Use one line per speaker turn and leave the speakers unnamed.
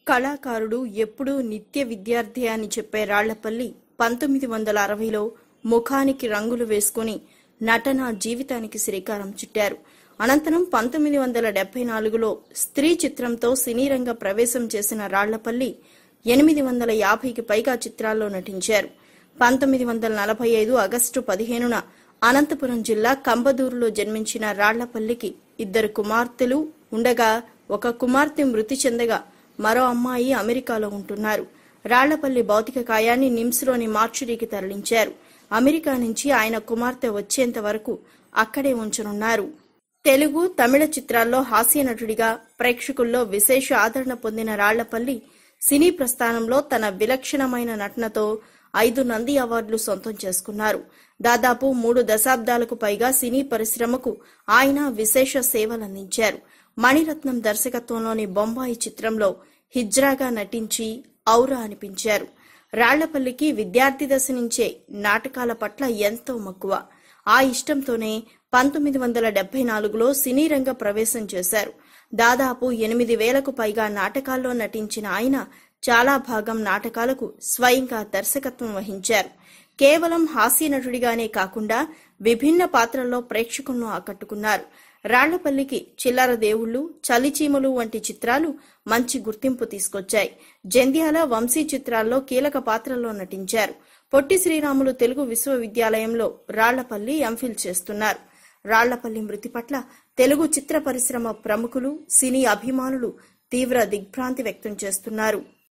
కళాకారుడు ఎప్పుడూ నిత్య విద్యార్థి అని చెప్పే రాళ్లపల్లి పంతొమ్మిది వందల అరవైలో ముఖానికి రంగులు వేసుకుని నటన జీవితానికి శ్రీకారం చుట్టారు అనంతరం పంతొమ్మిది వందల డెబ్బై నాలుగులో స్త్రీ చిత్రంతో సినీ రంగ ప్రవేశం చేసిన రాళ్లపల్లి ఎనిమిది వందల యాభైకి పైగా చిత్రాల్లో నటించారు పంతొమ్మిది వందల నలభై ఐదు ఆగస్టు పదిహేనున అనంతపురం జిల్లా కంబదూరులో జన్మించిన రాళ్లపల్లికి ఇద్దరు కుమార్తెలు ఉండగా ఒక కుమార్తె మృతి చెందగా మరో అమ్మాయి అమెరికాలో ఉంటున్నారు రాళ్లపల్లి భౌతిక కాయాన్ని నిమ్స్లోని మార్చురీకి తరలించారు అమెరికా నుంచి ఆయన కుమార్తె వచ్చేంత వరకు అక్కడే ఉంచనున్నారు తెలుగు తమిళ చిత్రాల్లో హాస్య నటుడిగా ప్రేక్షకుల్లో విశేష ఆదరణ పొందిన రాళ్లపల్లి సినీ ప్రస్థానంలో తన విలక్షణమైన నటనతో ఐదు నంది అవార్డులు సొంతం చేసుకున్నారు దాదాపు మూడు దశాబ్దాలకు పైగా సినీ పరిశ్రమకు ఆయన విశేష సేవలందించారు మణిరత్నం దర్శకత్వంలోని బొంబాయి చిత్రంలో హిజ్రాగా నటించి ఔరా అనిపించారు రాళ్లపల్లికి విద్యార్థి దశ నుంచే నాటకాల పట్ల ఎంతో మక్కువ ఆ ఇష్టంతోనే పంతొమ్మిది వందల డెబ్బై నాలుగులో సినీ రంగ ప్రవేశం చేశారు దాదాపు ఎనిమిది వేలకు పైగా నాటకాల్లో నటించిన ఆయన చాలా భాగం నాటకాలకు స్వయంగా దర్శకత్వం వహించారు కేవలం హాస్య నటుడిగానే కాకుండా విభిన్న పాత్రల్లో ప్రేక్షకులను ఆకట్టుకున్నారు రాళ్లపల్లికి చిల్లర దేవుళ్లు చలిచీమలు వంటి చిత్రాలు మంచి గుర్తింపు తీసుకొచ్చాయి జంధ్యాల వంశీ చిత్రాల్లో కీలక పాత్రల్లో నటించారు పొట్టి శ్రీరాములు తెలుగు విశ్వవిద్యాలయంలో రాళ్లపల్లి ఎంఫిల్ చేస్తున్నారు రాళ్లపల్లి మృతి పట్ల తెలుగు చిత్ర పరిశ్రమ ప్రముఖులు సినీ అభిమానులు తీవ్ర దిగ్భ్రాంతి వ్యక్తం చేస్తున్నారు